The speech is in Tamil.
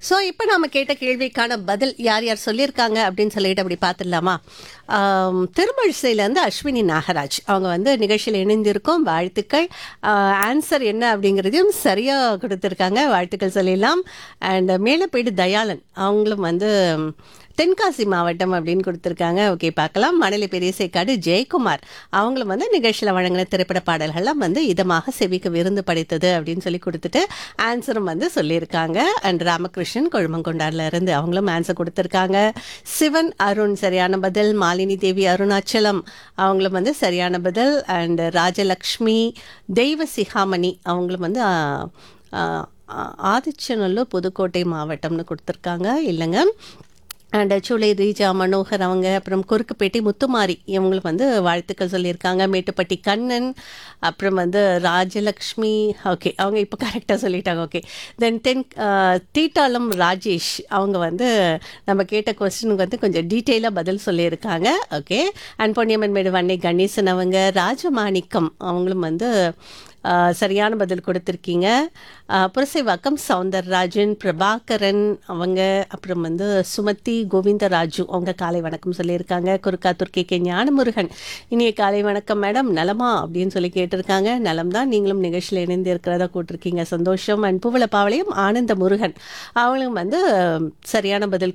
ஸோ இப்போ நாம கேட்ட கேள்விக்கான பதில் யார் யார் சொல்லியிருக்காங்க அப்படின்னு சொல்லிட்டு அப்படி பார்த்துடலாமா ஆம், திருமழிசையிலேருந்து அஸ்வினி நாகராஜ் அவங்க வந்து நிகழ்ச்சியில் இணைந்திருக்கோம் வாழ்த்துக்கள் ஆன்சர் என்ன அப்படிங்கிறதையும் சரியாக கொடுத்துருக்காங்க வாழ்த்துக்கள் சொல்லிடலாம் அண்ட் மேலப்பேடு தயாளன் அவங்களும் வந்து தென்காசி மாவட்டம் அப்படின்னு கொடுத்துருக்காங்க ஓகே பார்க்கலாம் மணலி பெரியசைக்காடு ஜெயக்குமார் அவங்களும் வந்து நிகழ்ச்சியில் வழங்கின திரைப்பட பாடல்கள்லாம் வந்து இதமாக செவிக்கு விருந்து படைத்தது அப்படின்னு சொல்லி கொடுத்துட்டு ஆன்சரும் வந்து சொல்லியிருக்காங்க அண்ட் ராமகிருஷ்ணன் கொழுமங்கொண்டாரில் இருந்து அவங்களும் ஆன்சர் கொடுத்துருக்காங்க சிவன் அருண் சரியான பதில் மாலினி தேவி அருணாச்சலம் அவங்களும் வந்து சரியான பதில் அண்ட் ராஜலக்ஷ்மி தெய்வ சிகாமணி அவங்களும் வந்து ஆ, ஆ, ஆ, ஆதிச்சநல்லூர் புதுக்கோட்டை மாவட்டம்னு கொடுத்துருக்காங்க இல்லைங்க அண்ட் சூளை ரீஜா மனோகர் அவங்க அப்புறம் குறுக்குப்பேட்டை முத்துமாரி இவங்களுக்கு வந்து வாழ்த்துக்கள் சொல்லியிருக்காங்க மேட்டுப்பட்டி கண்ணன் அப்புறம் வந்து ராஜலக்ஷ்மி ஓகே அவங்க இப்போ கரெக்டாக சொல்லிட்டாங்க ஓகே தென் தென் தீட்டாளம் ராஜேஷ் அவங்க வந்து நம்ம கேட்ட கொஸ்டினுக்கு வந்து கொஞ்சம் டீட்டெயிலாக பதில் சொல்லியிருக்காங்க ஓகே அண்ட் பொன்னியம்மன் மேடு வன்னை கணேசன் அவங்க ராஜமாணிக்கம் அவங்களும் வந்து ஆஹ் சரியான பதில் கொடுத்துருக்கீங்க ஆஹ் புரசைவாக்கம் சவுந்தரராஜன் பிரபாகரன் அவங்க அப்புறம் வந்து சுமதி கோவிந்தராஜு அவங்க காலை வணக்கம் சொல்லியிருக்காங்க குறுக்காத்தூர் கே கே ஞானமுருகன் இனிய காலை வணக்கம் மேடம் நலமா அப்படின்னு சொல்லி கேட்டிருக்காங்க நலம் தான் நீங்களும் நிகழ்ச்சியில் இணைந்து இருக்கிறதா கூட்டிருக்கீங்க சந்தோஷம் அண்ட் பூவள பாவளையும் ஆனந்த முருகன் அவங்களும் வந்து சரியான பதில்